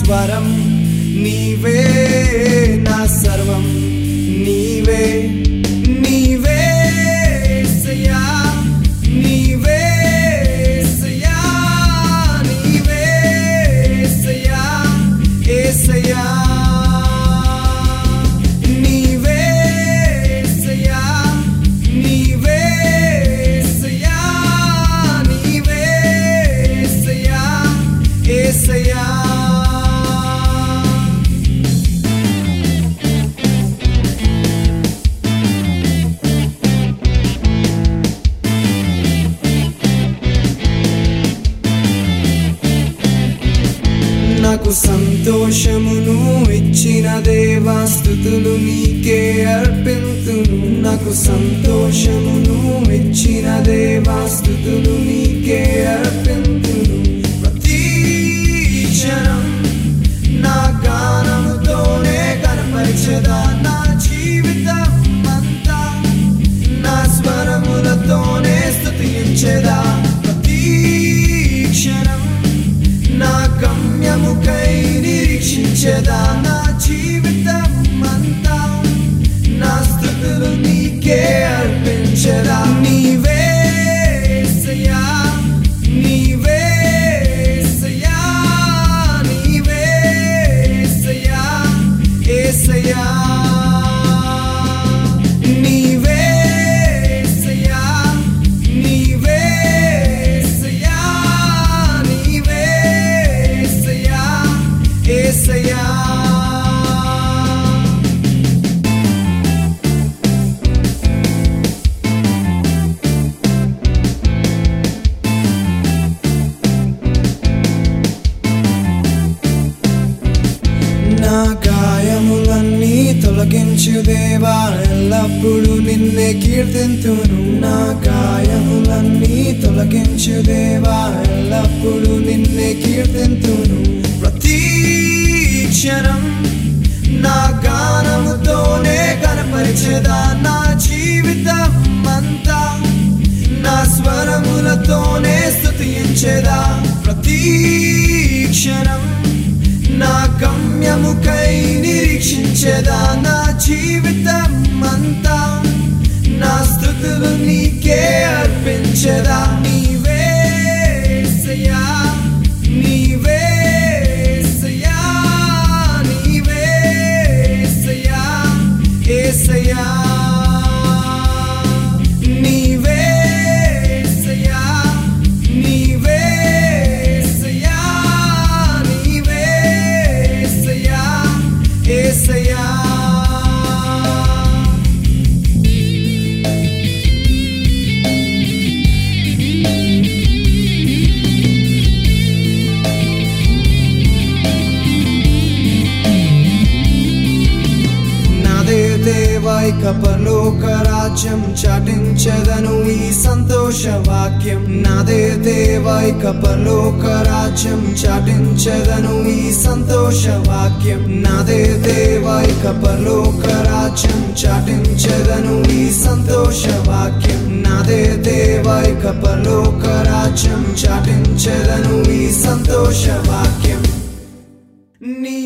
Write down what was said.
స్వరం నీవే నా సర్వం నీవే నీవే యేసయ్యా నీవే యేసయ్యా నీవే యేసయ్యా యేసయ్యా నీవే యేసయ్యా నీవే యేసయ్యా నీవే యేసయ్యా యేసయ్యా నాకు సంతోషమును ఇచ్చిన దేవా స్థుతులు నీకే అర్పింతును నాకు సంతోషమును ఇచ్చిన దేవా స్థుతులు నీకే అర్పింతును ప్రతి క్షణం నా గానముతోనే కనపరిచదా నా జీవితం అంతా నా స్వరములతోనే స్తుతించెదా ప్రతి క్షణం నా గమ్యముకై నిరీక్షించెదా నా జీవితం అంతా నా స్థుతులు నీకే అర్పించెదా నీవే యేసయ్యా నీవే యేసయ్యా నీవే యేసయ్యా యేసయ్యా నీవే యేసయ్యా నీవే యేసయ్యా నీవే యేసయ్యా యేసయ్యా నా గాయములన్నీ తొలగించు దేవా ఎల్లప్పుడూ నిన్నే కీర్తింతును నా గాయములన్నీ తొలగించు దేవా ఎల్లప్పుడూ నిన్నే కీర్తింతును ప్రతి క్షణం నా గానముతోనే కనపరిచెదా నా జీవితం అంతా నా స్వరములతోనే స్తుతించెదా ప్రతి క్షణం నా గమ్యముకై నిరీక్షించెదా నా జీవితం అంతా నా స్థుతులు నీకే అర్పించెదా నీవే యేసయ్యా నీవే యేసయ్యా నీవే యేసయ్యా యేసయ్యా నీవే యేసయ్యా నీవే యేసయ్యా నీవే యేసయ్యా యేసయ్యా నాదే దేవాయిక పరలోక రాజ్యం చాటించదను ఈ సంతోష వాక్యం నాదే దేవాయిక పరలోక రాజ్యం చాటించదను ఈ సంతోష వాక్యం నాదే దేవాయిక పరలోక రాజ్యం చాటించదను ఈ సంతోష వాక్యం నాదే దేవాయిక పరలోక రాజ్యం చాటించదను ఈ సంతోష వాక్యం నీ